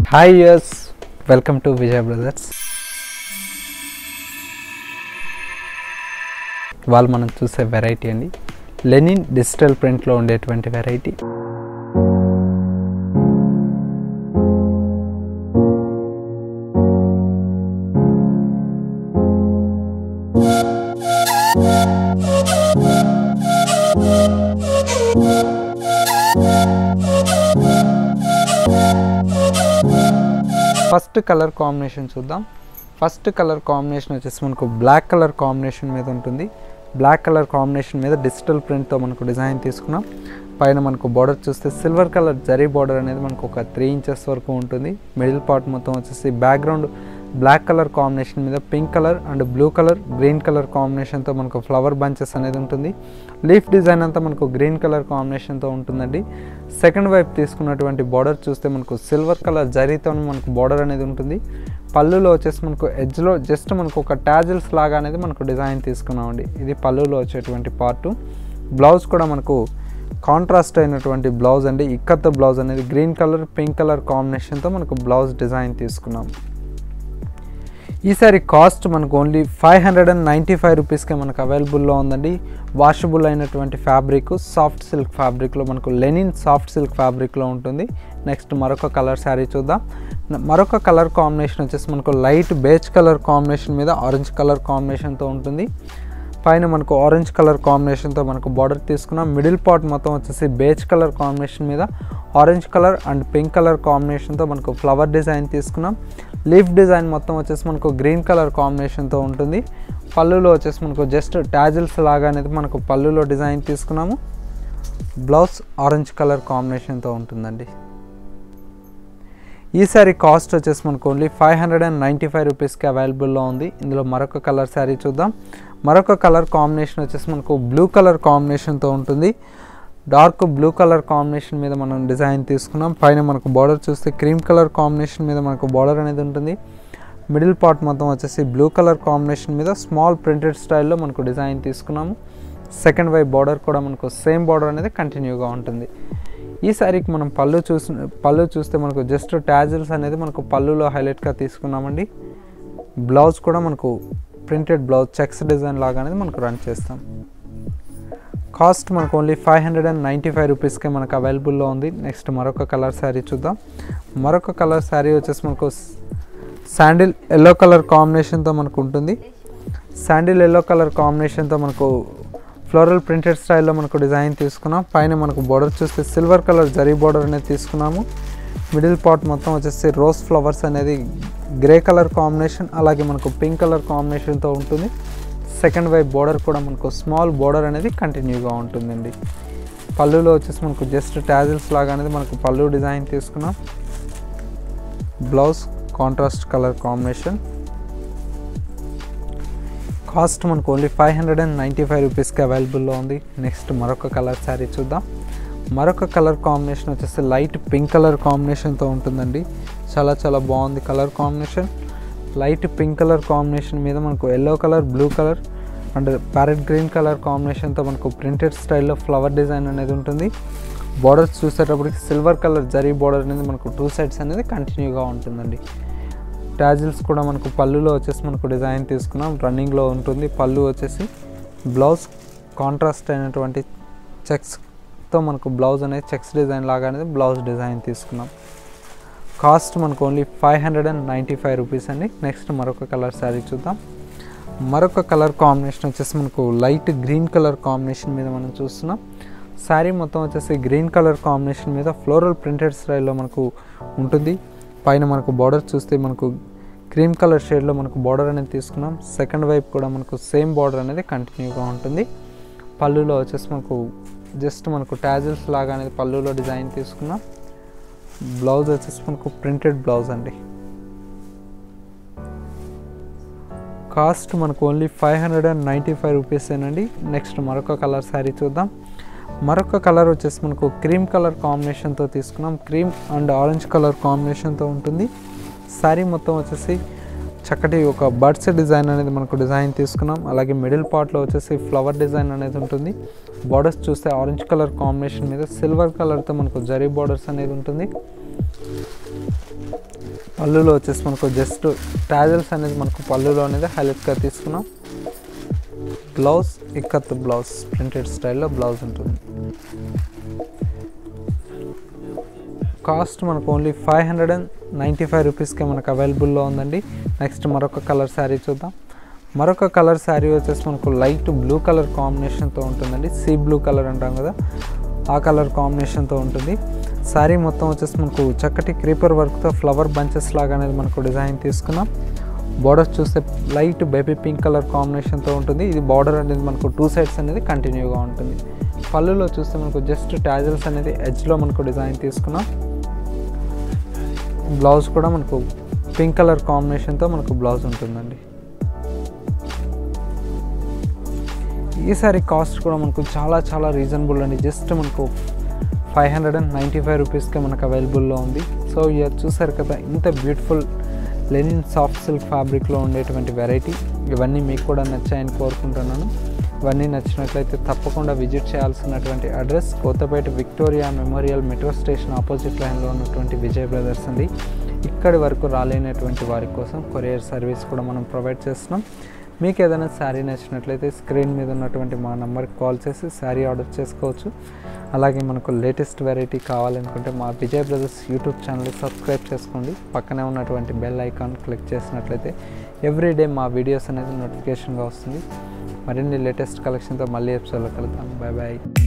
hi yes welcome to Vijay brothers వాళ్ళు మనం చూసే వెరైటీ అండి లెనిన్ డిజిటల్ ప్రింట్లో ఉండేటువంటి వెరైటీ ఫస్ట్ కలర్ కాంబినేషన్ చూద్దాం ఫస్ట్ కలర్ కాంబినేషన్ వచ్చేసి మనకు బ్లాక్ కలర్ కాంబినేషన్ మీద ఉంటుంది బ్లాక్ కలర్ కాంబినేషన్ మీద డిజిటల్ ప్రింట్తో మనకు డిజైన్ తీసుకున్నాం పైన మనకు బార్డర్ చూస్తే సిల్వర్ కలర్ జరీ బార్డర్ అనేది మనకు ఒక త్రీ ఇంచెస్ వరకు ఉంటుంది మిడిల్ పార్ట్ మొత్తం వచ్చేసి బ్యాక్గ్రౌండ్ బ్లాక్ కలర్ కాంబినేషన్ మీద pink colour and blue colour green colour కాంబినేషన్తో మనకు ఫ్లవర్ బంచెస్ అనేది ఉంటుంది లీఫ్ డిజైన్ అంతా మనకు గ్రీన్ కలర్ కాంబినేషన్తో ఉంటుందండి సెకండ్ వైపు తీసుకున్నటువంటి బార్డర్ చూస్తే మనకు సిల్వర్ కలర్ జరీతో మనకు బార్డర్ అనేది ఉంటుంది పళ్ళులో వచ్చేసి మనకు ఎడ్జ్లో జస్ట్ మనకు ఒక ట్యాజిల్స్ లాగా అనేది మనకు డిజైన్ తీసుకున్నామండి ఇది పళ్ళులో వచ్చేటువంటి పార్టు బ్లౌజ్ కూడా మనకు కాంట్రాస్ట్ అయినటువంటి బ్లౌజ్ అండి ఇక్కత్త బ్లౌజ్ అనేది గ్రీన్ కలర్ పింక్ కలర్ కాంబినేషన్తో మనకు బ్లౌజ్ డిజైన్ తీసుకున్నాం ఈసారి కాస్ట్ మనకు only five hundred and ninety five రూపీస్కే మనకు అవైలబుల్లో ఉందండి వాషబుల్ అయినటువంటి ఫ్యాబ్రిక్ సాఫ్ట్ సిల్క్ ఫ్యాబ్రిక్లో మనకు లెనిన్ సాఫ్ట్ సిల్క్ ఫ్యాబ్రిక్లో ఉంటుంది నెక్స్ట్ మరొక కలర్ శారీ చూద్దాం న- మరొక కలర్ కాంబినేషన్ వచ్చేసి మనకు లైట్ బేజ్ కలర్ కాంబినేషన్ మీద ఆరెంజ్ కలర్ కాంబినేషన్తో ఉంటుంది పైన మనకు ఆరెంజ్ కలర్ కాంబినేషన్తో మనకు బార్డర్ తీసుకున్నాం మిడిల్ పార్ట్ మొత్తం వచ్చేసి బేజ్ కలర్ కాంబినేషన్ మీద orange colour and pink colour కాంబినేషన్తో మనకు ఫ్లవర్ డిజైన్ తీసుకున్నాం లీఫ్ డిజైన్ మొత్తం వచ్చేసి మనకు గ్రీన్ కలర్ కాంబినేషన్తో ఉంటుంది పళ్ళులో వచ్చేసి మనకు జస్ట్ ట్యాజిల్స్ లాగా అనేది మనకు పళ్ళులో డిజైన్ తీసుకున్నాము బ్లౌజ్ ఆరెంజ్ కలర్ కాంబినేషన్తో ఉంటుందండి ఈ శారీ కాస్ట్ వచ్చేసి మనకు only five hundred and ninety five రూపీస్కి అవైలబుల్లో ఉంది ఇందులో మరొక కలర్ శారీ చూద్దాం మరొక కలర్ కాంబినేషన్ వచ్చేసి మనకు బ్లూ కలర్ కాంబినేషన్తో ఉంటుంది డార్క్ బ్లూ కలర్ కాంబినేషన్ మీద మనం డిజైన్ తీసుకున్నాం పైన మనకు బార్డర్ చూస్తే క్రీమ్ కలర్ కాంబినేషన్ మీద మనకు బార్డర్ అనేది ఉంటుంది మిడిల్ పార్ట్ మొత్తం వచ్చేసి బ్లూ కలర్ కాంబినేషన్ మీద స్మాల్ ప్రింటెడ్ స్టైల్లో మనకు డిజైన్ తీసుకున్నాము సెకండ్ వైపు బార్డర్ కూడా మనకు సేమ్ బార్డర్ అనేది కంటిన్యూగా ఉంటుంది ఈ శారీకి మనం పళ్ళు చూసి పళ్ళు చూస్తే మనకు జస్ట్ ట్యాజిల్స్ అనేది మనకు పళ్ళులో హైలైట్గా తీసుకున్నామండి బ్లౌజ్ కూడా మనకు ప్రింటెడ్ బ్లౌజ్ చెక్స్ డిజైన్ లాగా అనేది మనకు రన్ చేస్తాం కాస్ట్ మనకు only five hundred and ninety five రూపీస్కే మనకు అవైలబుల్లో ఉంది నెక్స్ట్ మరొక కలర్ శారీ చూద్దాం మరొక కలర్ శారీ వచ్చేసి మనకు శాండిల్ ఎల్లో కలర్ కాంబినేషన్తో మనకు ఉంటుంది శాండిల్ ఎల్లో కలర్ కాంబినేషన్తో మనకు ఫ్లోరల్ ప్రింటెడ్ స్టైల్లో మనకు డిజైన్ తీసుకున్నాం పైన మనకు బార్డర్ చూస్తే సిల్వర్ కలర్ జరీ బార్డర్ అనేది తీసుకున్నాము మిడిల్ పార్ట్ మొత్తం వచ్చేసి రోజ్ ఫ్లవర్స్ అనేది గ్రే కలర్ కాంబినేషన్ అలాగే మనకు పింక్ కలర్ కాంబినేషన్తో ఉంటుంది సెకండ్ వైపు బార్డర్ కూడా మనకు స్మాల్ బార్డర్ అనేది కంటిన్యూగా ఉంటుందండి పళ్ళులో వచ్చేసి మనకు జస్ట్ ట్యాజిల్స్ లాగా అనేది మనకు పళ్ళు డిజైన్ తీసుకున్నాం blouse contrast colour combination cost మనకు only five hundred and ninety five రూపీస్కి అవైలబుల్లో ఉంది నెక్స్ట్ మరొక కలర్ శారీ చూద్దాం మరొక కలర్ కాంబినేషన్ వచ్చేసి లైట్ పింక్ కలర్ కాంబినేషన్తో ఉంటుందండి చాలా చాలా బాగుంది colour combination light pink colour combination మీద మనకు yellow colour blue colour and parrot green colour కాంబినేషన్తో మనకు ప్రింటెడ్ స్టైల్లో ఫ్లవర్ డిజైన్ అనేది ఉంటుంది బార్డర్స్ చూసేటప్పటికి సిల్వర్ కలర్ జరీ బార్డర్ అనేది మనకు టూ సైడ్స్ అనేది కంటిన్యూగా ఉంటుందండి ట్యాజిల్స్ కూడా మనకు పళ్ళులో వచ్చేసి మనకు డిజైన్ తీసుకున్నాం రన్నింగ్లో ఉంటుంది పళ్ళు వచ్చేసి బ్లౌజ్ కాంట్రాస్ట్ అయినటువంటి చెక్స్తో మనకు బ్లౌజ్ అనేది చెక్స్ డిజైన్ లాగా అనేది బ్లౌజ్ డిజైన్ తీసుకున్నాం కాస్ట్ మనకు only five hundred and ninety five rupees అండి నెక్స్ట్ మరొక కలర్ శారీ చూద్దాం మరొక కలర్ కాంబినేషన్ వచ్చేసి మనకు లైట్ గ్రీన్ కలర్ కాంబినేషన్ మీద మనం చూస్తున్నాం శారీ మొత్తం వచ్చేసి గ్రీన్ కలర్ కాంబినేషన్ మీద ఫ్లోరల్ ప్రింటెడ్ స్టైల్లో మనకు ఉంటుంది పైన మనకు బార్డర్ చూస్తే మనకు క్రీమ్ కలర్ షేడ్లో మనకు బార్డర్ అనేది తీసుకున్నాం సెకండ్ వైపు కూడా మనకు సేమ్ బార్డర్ అనేది కంటిన్యూగా ఉంటుంది పళ్ళులో వచ్చేసి మనకు జస్ట్ మనకు ట్యాజిల్స్ లాగా అనేది పళ్ళులో డిజైన్ తీసుకున్నాం బ్లౌజ్ వచ్చేసి మనకు ప్రింటెడ్ బ్లౌజ్ అండి కాస్ట్ మనకు only five hundred and ninety five రూపీసేనండి నెక్స్ట్ మరొక కలర్ శారీ చూద్దాం మరొక కలర్ వచ్చేసి మనకు క్రీమ్ కలర్ కాంబినేషన్తో తీసుకున్నాం క్రీమ్ అండ్ ఆరెంజ్ కలర్ కాంబినేషన్తో ఉంటుంది శారీ మొత్తం వచ్చేసి చక్కటి ఒక బర్డ్స్ డిజైన్ అనేది మనకు డిజైన్ తీసుకున్నాం అలాగే మిడిల్ పార్ట్లో వచ్చేసి ఫ్లవర్ డిజైన్ అనేది ఉంటుంది బార్డర్స్ చూస్తే ఆరెంజ్ కలర్ కాంబినేషన్ మీద సిల్వర్ కలర్తో మనకు జరీ బార్డర్స్ అనేది ఉంటుంది పళ్ళులో వచ్చేసి మనకు జస్ట్ టాజల్స్ అనేది మనకు పళ్ళులో అనేది హైలైట్గా తీసుకున్నాం బ్లౌజ్ ఇక్కత్ బ్లౌజ్ ప్రింటెడ్ స్టైల్లో బ్లౌజ్ ఉంటుంది కాస్ట్ మనకు only five hundred and ninety five రూపీస్కే మనకు అవైలబుల్లో ఉందండి నెక్స్ట్ మరొక కలర్ శారీ చూద్దాం మరొక కలర్ శారీ వచ్చేసి మనకు లైట్ బ్లూ కలర్ కాంబినేషన్తో ఉంటుందండి సీ బ్లూ కలర్ అంటాం కదా ఆ కలర్ కాంబినేషన్తో ఉంటుంది శారీ మొత్తం వచ్చేసి మనకు చక్కటి క్రీపర్ వర్క్తో ఫ్లవర్ బంచెస్ లాగా అనేది మనకు డిజైన్ తీసుకున్నాం బార్డర్ చూస్తే లైట్ బేబీ పింక్ కలర్ కాంబినేషన్తో ఉంటుంది ఇది బార్డర్ అనేది మనకు టూ సైడ్స్ అనేది కంటిన్యూగా ఉంటుంది పళ్ళులో చూస్తే మనకు జస్ట్ టాజల్స్ అనేది ఎడ్జ్లో మనకు డిజైన్ తీసుకున్నాం బ్లౌజ్ కూడా మనకు పింక్ కలర్ కాంబినేషన్తో మనకు బ్లౌజ్ ఉంటుందండి ఈ సారీ కాస్ట్ కూడా మనకు చాలా చాలా రీజనబుల్ అండి జస్ట్ మనకు five hundred and ninety five రూపీస్కే మనకు అవైలబుల్లో ఉంది సో ఇయర్ చూసారు కదా ఇంత బ్యూటిఫుల్ లెనిన్ సాఫ్ట్ సిల్క్ ఫ్యాబ్రిక్లో ఉండేటువంటి వెరైటీ ఇవన్నీ మీకు కూడా నచ్చాయని కోరుకుంటున్నాను ఇవన్నీ నచ్చినట్లయితే తప్పకుండా విజిట్ చేయాల్సినటువంటి address Kothapet Victoria Memorial metro station opposite లైన్లో ఉన్నటువంటి విజయ్ బ్రదర్స్ అండి ఇక్కడి వరకు రాలేనటువంటి వారి కోసం కొరియర్ సర్వీస్ కూడా మనం ప్రొవైడ్ చేస్తున్నాం మీకు ఏదైనా శారీ నచ్చినట్లయితే స్క్రీన్ మీద ఉన్నటువంటి మా నెంబర్కి కాల్ చేసి శారీ ఆర్డర్ చేసుకోవచ్చు అలాగే మనకు లేటెస్ట్ వెరైటీ కావాలనుకుంటే మా Vijay brothers YouTube channel subscribe చేసుకోండి పక్కనే ఉన్నటువంటి బెల్ ఐకాన్ క్లిక్ చేసినట్లయితే ఎవ్రీడే మా వీడియోస్ అనేది నోటిఫికేషన్గా వస్తుంది మరిన్ని లేటెస్ట్ కలెక్షన్తో మళ్ళీ ఎపిసోడ్లో కలుద్దాం బాయ్ బాయ్